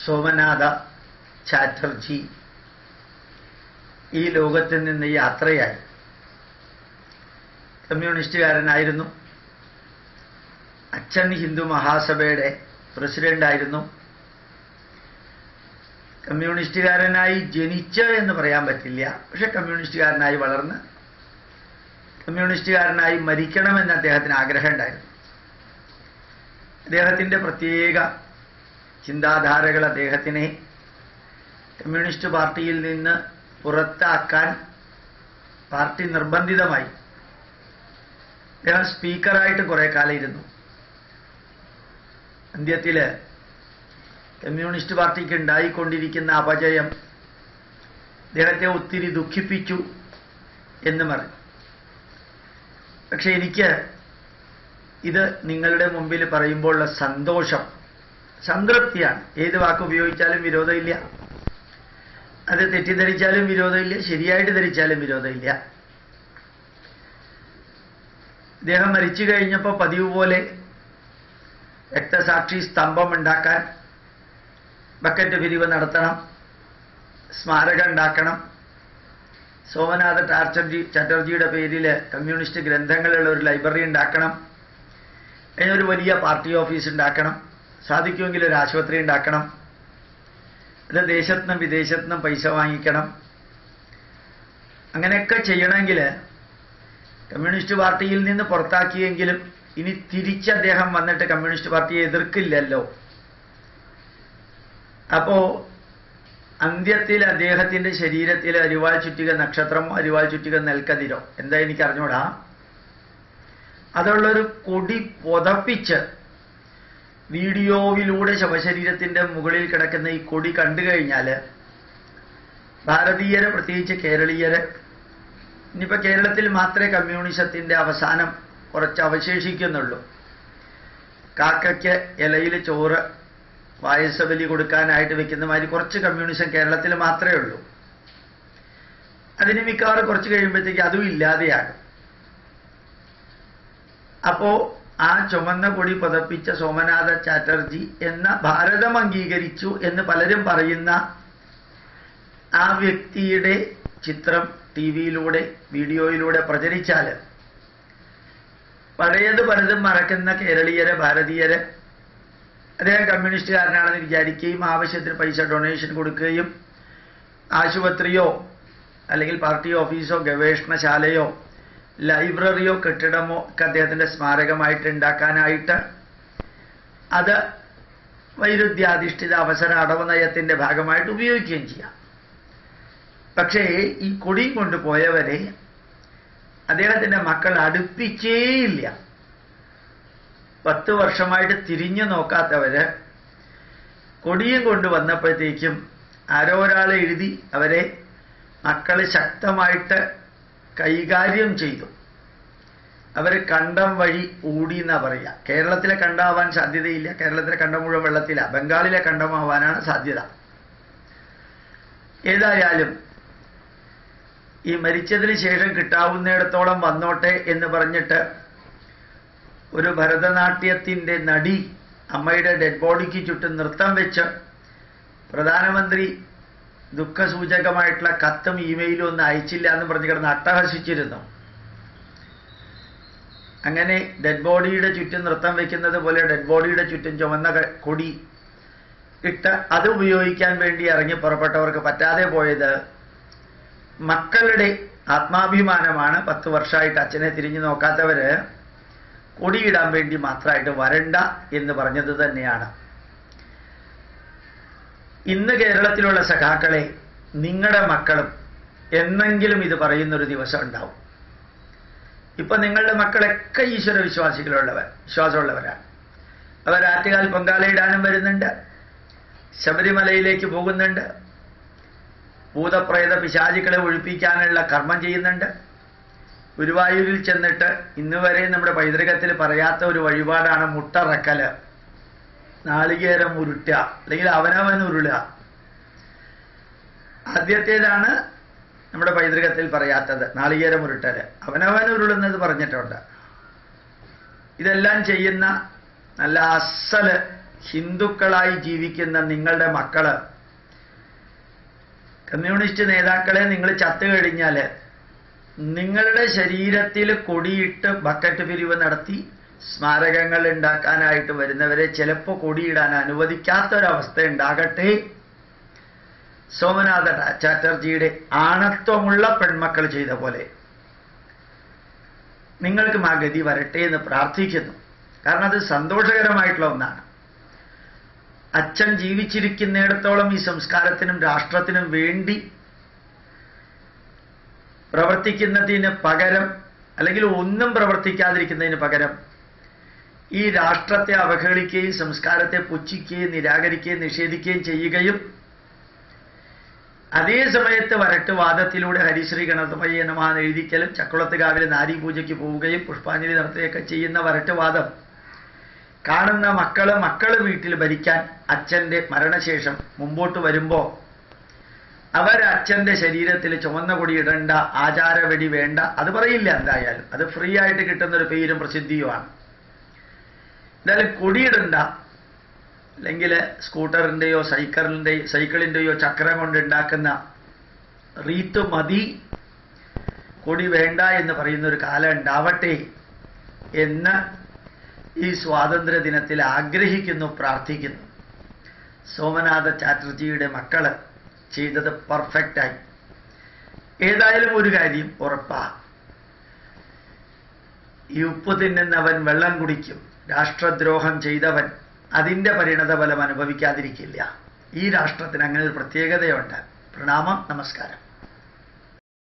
സോമനാഥ ചാറ്റർജി ഈ ലോകത്തിൽ നിന്ന് യാത്രയായി കമ്മ്യൂണിസ്റ്റുകാരനായിരുന്നു അച്ഛൻ ഹിന്ദു മഹാസഭയുടെ പ്രസിഡന്റായിരുന്നു കമ്മ്യൂണിസ്റ്റുകാരനായി ജനിച്ച് എന്ന് പറയാൻ പറ്റില്ല പക്ഷെ കമ്മ്യൂണിസ്റ്റുകാരനായി വളർന്ന് കമ്മ്യൂണിസ്റ്റുകാരനായി മരിക്കണമെന്ന് അദ്ദേഹത്തിന് ആഗ്രഹമുണ്ടായിരുന്നു അദ്ദേഹത്തിൻ്റെ പ്രത്യേക ചിന്താധാരകൾ അദ്ദേഹത്തിനെ കമ്മ്യൂണിസ്റ്റ് പാർട്ടിയിൽ നിന്ന് പുറത്താക്കാൻ പാർട്ടി നിർബന്ധിതമായി അദ്ദേഹം സ്പീക്കറായിട്ട് കുറെ കാലം ഇരുന്നു അന്ത്യത്തില് കമ്മ്യൂണിസ്റ്റ് പാർട്ടിക്ക് ഉണ്ടായിക്കൊണ്ടിരിക്കുന്ന അപജയം അദ്ദേഹത്തെ ഒത്തിരി ദുഃഖിപ്പിച്ചു എന്ന് പറഞ്ഞു പക്ഷെ എനിക്ക് ഇത് നിങ്ങളുടെ മുമ്പിൽ പറയുമ്പോഴുള്ള സന്തോഷം സംതൃപ്തിയാണ് ഏത് വാക്ക് ഉപയോഗിച്ചാലും വിരോധമില്ല അത് തെറ്റിദ്ധരിച്ചാലും വിരോധമില്ല ശരിയായിട്ട് ധരിച്ചാലും വിരോധമില്ല ഇദ്ദേഹം മരിച്ചു കഴിഞ്ഞപ്പോൾ പതിവ് പോലെ രക്തസാക്ഷി സ്തംഭം ഉണ്ടാക്കാൻ ബക്കറ്റ് പിരിവ് നടത്തണം സ്മാരകം ഉണ്ടാക്കണം സോമനാഥ ചാറ്റർജി ചാറ്റർജിയുടെ പേരിൽ കമ്മ്യൂണിസ്റ്റ് ഗ്രന്ഥങ്ങളുള്ള ഒരു ലൈബ്രറി ഉണ്ടാക്കണം അതിനൊരു വലിയ പാർട്ടി ഓഫീസ് ഉണ്ടാക്കണം സാധിക്കുമെങ്കിൽ ഒരു ആശുപത്രി ഉണ്ടാക്കണം അത് ദേശത്തുനിന്നും വിദേശത്തുനിന്നും പൈസ വാങ്ങിക്കണം അങ്ങനെയൊക്കെ ചെയ്യണമെങ്കിൽ കമ്മ്യൂണിസ്റ്റ് പാർട്ടിയിൽ നിന്ന് പുറത്താക്കിയെങ്കിലും ഇനി തിരിച്ച് അദ്ദേഹം വന്നിട്ട് കമ്മ്യൂണിസ്റ്റ് പാർട്ടിയെ എതിർക്കില്ലല്ലോ അപ്പോ അന്ത്യത്തിൽ അദ്ദേഹത്തിന്റെ ശരീരത്തിൽ അരിവാൾ ചുറ്റിക നക്ഷത്രമോ അരിവാൾ ചുറ്റിക നെൽക്കതിരോ എന്താ എനിക്ക് അറിഞ്ഞൂടാ അതുള്ളൊരു കൊടി പുതപ്പിച്ച് വീഡിയോയിലൂടെ ശവശരീരത്തിന്റെ മുകളിൽ കിടക്കുന്ന ഈ കൊടി കണ്ടു കഴിഞ്ഞാൽ ഭാരതീയര് പ്രത്യേകിച്ച് കേരളീയര് ഇനിയിപ്പോ കേരളത്തിൽ മാത്രമേ കമ്മ്യൂണിസത്തിന്റെ അവസാനം കുറച്ച് അവശേഷിക്കുന്നുള്ളൂ കാക്കയ്ക്ക് ഇലയിൽ ചോറ് വായസബലി കൊടുക്കാനായിട്ട് വെക്കുന്ന മാതിരി കുറച്ച് കമ്മ്യൂണിസം കേരളത്തിൽ മാത്രമേ ഉള്ളൂ അതിന് മിക്കവാറും കുറച്ച് കഴിയുമ്പോഴത്തേക്ക് അതും ഇല്ലാതെയാകും അപ്പോ ആ ചുമന്ന കൊടി പതപ്പിച്ച സോമനാഥ ചാറ്റർജി എന്ന ഭാരതം അംഗീകരിച്ചു എന്ന് പലരും പറയുന്ന ആ വ്യക്തിയുടെ ചിത്രം ടി വിയിലൂടെ വീഡിയോയിലൂടെ പ്രചരിച്ചാൽ പഴയത് പലതും മറക്കുന്ന കേരളീയര് ഭാരതീയര് അദ്ദേഹം കമ്മ്യൂണിസ്റ്റുകാരനാണെന്ന് വിചാരിക്കുകയും ആവശ്യത്തിന് പൈസ ഡൊണേഷൻ കൊടുക്കുകയും ആശുപത്രിയോ അല്ലെങ്കിൽ പാർട്ടി ഓഫീസോ ഗവേഷണശാലയോ ലൈബ്രറിയോ കെട്ടിടമോ ഒക്കെ അദ്ദേഹത്തിന്റെ സ്മാരകമായിട്ട് ഉണ്ടാക്കാനായിട്ട് അത് വൈരുദ്ധ്യാധിഷ്ഠിത അവസര അടവ് നയത്തിന്റെ ഭാഗമായിട്ട് ഉപയോഗിക്കുകയും ചെയ്യാം പക്ഷേ ഈ കൊടി കൊണ്ടുപോയവരെ അദ്ദേഹത്തിന്റെ മക്കൾ അടുപ്പിച്ചേയില്ല പത്ത് വർഷമായിട്ട് തിരിഞ്ഞു നോക്കാത്തവര് കൊടിയും കൊണ്ടുവന്നപ്പോഴത്തേക്കും ആരോ ഒരാൾ എഴുതി അവരെ മക്കള് ശക്തമായിട്ട് കൈകാര്യം ചെയ്തു അവർ കണ്ടം വഴി ഊടി എന്നാ പറയുക കേരളത്തിലെ കണ്ടമാവാൻ സാധ്യതയില്ല കേരളത്തിലെ കണ്ടം മുഴുവൻ വെള്ളത്തില ബംഗാളിലെ കണ്ടമാവാനാണ് സാധ്യത ഏതായാലും ഈ മരിച്ചതിന് ശേഷം കിട്ടാവുന്നിടത്തോളം വന്നോട്ടെ എന്ന് പറഞ്ഞിട്ട് ഒരു ഭരതനാട്യത്തിന്റെ നടി അമ്മയുടെ ഡെഡ് ബോഡിക്ക് ചുറ്റും നൃത്തം വെച്ച് പ്രധാനമന്ത്രി ദുഃഖസൂചകമായിട്ടുള്ള കത്തും ഇമെയിലും ഒന്നും അയച്ചില്ല എന്ന് പറഞ്ഞു കിടന്ന് അട്ടഹസിച്ചിരുന്നു അങ്ങനെ ഡെഡ് ബോഡിയുടെ ചുറ്റും നൃത്തം വെക്കുന്നത് പോലെ ഡെഡ് ബോഡിയുടെ ചുറ്റും ചുവന്ന ക- കൊടി ഇട്ട് അത് ഉപയോഗിക്കാൻ വേണ്ടി ഇറങ്ങി പുറപ്പെട്ടവർക്ക് പറ്റാതെ പോയത് മക്കളുടെ ആത്മാഭിമാനമാണ് പത്ത് വർഷമായിട്ട് അച്ഛനെ തിരിഞ്ഞു നോക്കാത്തവര് കൊടിയിടാൻ വേണ്ടി മാത്രമായിട്ട് വരണ്ട എന്ന് പറഞ്ഞത് തന്നെയാണ് ഇന്ന് കേരളത്തിലുള്ള സഖാക്കളെ നിങ്ങളുടെ മക്കളും എന്നെങ്കിലും ഇത് പറയുന്നൊരു ദിവസം ഉണ്ടാവും ഇപ്പൊ നിങ്ങളുടെ മക്കളൊക്കെ ഈശ്വര വിശ്വാസികളുള്ളവർ വിശ്വാസമുള്ളവരാണ് അവർ ആറ്റുകാൽ പൊങ്കാലയിടാനും വരുന്നുണ്ട് ശബരിമലയിലേക്ക് പോകുന്നുണ്ട് ഭൂതപ്രേത പിശാചികളെ ഒഴിപ്പിക്കാനുള്ള കർമ്മം ചെയ്യുന്നുണ്ട് ഗുരുവായൂരിൽ ചെന്നിട്ട് ഇന്ന് വരെ നമ്മുടെ പൈതൃകത്തിൽ പറയാത്ത ഒരു വഴിപാടാണ് മുട്ടറക്കല് നാളികേരം ഉരുട്ടുക അല്ലെങ്കിൽ അവനവൻ ഉരുളുക ആദ്യത്തേതാണ് നമ്മുടെ പൈതൃകത്തിൽ പറയാത്തത് നാളികേരം ഉരുട്ടല് അവനവൻ ഉരുളുന്നത് പറഞ്ഞിട്ടുണ്ട് ഇതെല്ലാം ചെയ്യുന്ന നല്ല അസല് ഹിന്ദുക്കളായി ജീവിക്കുന്ന നിങ്ങളുടെ മക്കള് കമ്മ്യൂണിസ്റ്റ് നേതാക്കളെ നിങ്ങൾ ചത്തു കഴിഞ്ഞാൽ നിങ്ങളുടെ ശരീരത്തിൽ കൊടിയിട്ട് ബക്കറ്റ് പിരിവ് നടത്തി സ്മാരകങ്ങൾ ഉണ്ടാക്കാനായിട്ട് വരുന്നവരെ ചിലപ്പോൾ കൊടിയിടാൻ അനുവദിക്കാത്തൊരവസ്ഥ ഉണ്ടാകട്ടെ സോമനാഥ ചാറ്റർജിയുടെ ആണത്വമുള്ള പെൺമക്കൾ ചെയ്ത പോലെ നിങ്ങൾക്കും ആ ഗതി വരട്ടെ എന്ന് പ്രാർത്ഥിക്കുന്നു കാരണം അത് സന്തോഷകരമായിട്ടുള്ള ഒന്നാണ് അച്ഛൻ ജീവിച്ചിരിക്കുന്നിടത്തോളം ഈ സംസ്കാരത്തിനും രാഷ്ട്രത്തിനും വേണ്ടി പ്രവർത്തിക്കുന്നതിന് പകരം അല്ലെങ്കിൽ ഒന്നും പ്രവർത്തിക്കാതിരിക്കുന്നതിന് പകരം ഈ രാഷ്ട്രത്തെ അവഹേളിക്കുകയും സംസ്കാരത്തെ പുച്ഛിക്കുകയും നിരാകരിക്കുകയും നിഷേധിക്കുകയും ചെയ്യുകയും അതേ സമയത്ത് വരട്ട് വാദത്തിലൂടെ ഹരിശ്രീ ഗണപയ്യ നമാന്ന് എഴുതിക്കലും ചക്കുളത്തുകാവിലെ നാരീപൂജയ്ക്ക് പോവുകയും പുഷ്പാഞ്ജലി നടത്തുകയൊക്കെ ചെയ്യുന്ന വരട്ട് വാദം കാണുന്ന മക്കള് മക്കള് വീട്ടിൽ ഭരിക്കാൻ അച്ഛന്റെ മരണശേഷം മുമ്പോട്ട് വരുമ്പോ അവർ അച്ഛന്റെ ശരീരത്തിൽ ചുവന്ന കൊടി ഇടേണ്ട ആചാരവെടി വേണ്ട അത് പറയില്ല എന്തായാലും അത് ഫ്രീ ആയിട്ട് കിട്ടുന്ന ഒരു പേരും പ്രസിദ്ധിയുമാണ് എന്തായാലും കൊടിയിടണ്ട അല്ലെങ്കിൽ സ്കൂട്ടറിൻ്റെയോ സൈക്കിളിൻ്റെയോ സൈക്കിളിൻ്റെയോ ചക്രം കൊണ്ടുണ്ടാക്കുന്ന റീത്ത് മതി കൊടി വേണ്ട എന്ന് പറയുന്ന ഒരു കാലം ഉണ്ടാവട്ടെ എന്ന് ഈ സ്വാതന്ത്ര്യ ദിനത്തിൽ ആഗ്രഹിക്കുന്നു പ്രാർത്ഥിക്കുന്നു സോമനാഥ ചാറ്റർജിയുടെ മക്കള് ചെയ്തത് പെർഫെക്റ്റായി ഏതായാലും ഒരു കാര്യം ഉറപ്പാ ഈ ഉപ്പ് തിന്നുന്നവൻ വെള്ളം കുടിക്കും രാഷ്ട്രദ്രോഹം ചെയ്തവൻ അതിന്റെ പരിണതഫലം അനുഭവിക്കാതിരിക്കില്ല ഈ രാഷ്ട്രത്തിന് അങ്ങനെ ഒരു പ്രത്യേകതയുണ്ട് പ്രണാമം നമസ്കാരം